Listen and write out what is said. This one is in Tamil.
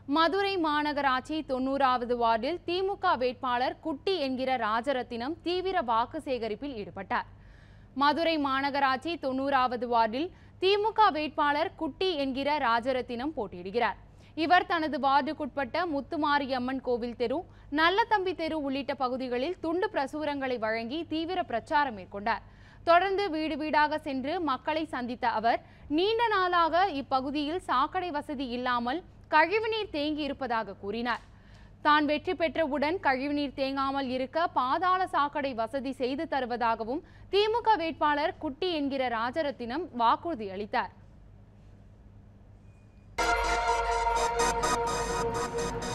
மதுரை மாநகராட்சி தொண்ணூறாவது வார்டில் திமுக வேட்பாளர் குட்டி என்கிற ராஜரத்தினம் தீவிர வாக்கு சேகரிப்பில் ஈடுபட்டார் மதுரை மாநகராட்சி தொண்ணூறாவது வார்டில் திமுக வேட்பாளர் குட்டி என்கிற ராஜரத்தினம் போட்டியிடுகிறார் இவர் தனது வார்டுக்குட்பட்ட முத்துமாரியம்மன் கோவில் தெரு நல்லதம்பி தெரு உள்ளிட்ட பகுதிகளில் துண்டு பிரசுரங்களை வழங்கி தீவிர பிரச்சாரம் மேற்கொண்டார் தொடர்ந்து வீடு வீடாக சென்று மக்களை சந்தித்த அவர் நீண்ட நாளாக இப்பகுதியில் சாக்கடை வசதி இல்லாமல் கழிவுநீர் தேங்கி இருப்பதாக கூறினார் தான் வெற்றி பெற்றவுடன் கழிவுநீர் தேங்காமல் இருக்க பாதாள சாக்கடை வசதி செய்து தருவதாகவும் திமுக வேட்பாளர் குட்டி என்கிற ராஜரத்தினம் வாக்குறுதி அளித்தார்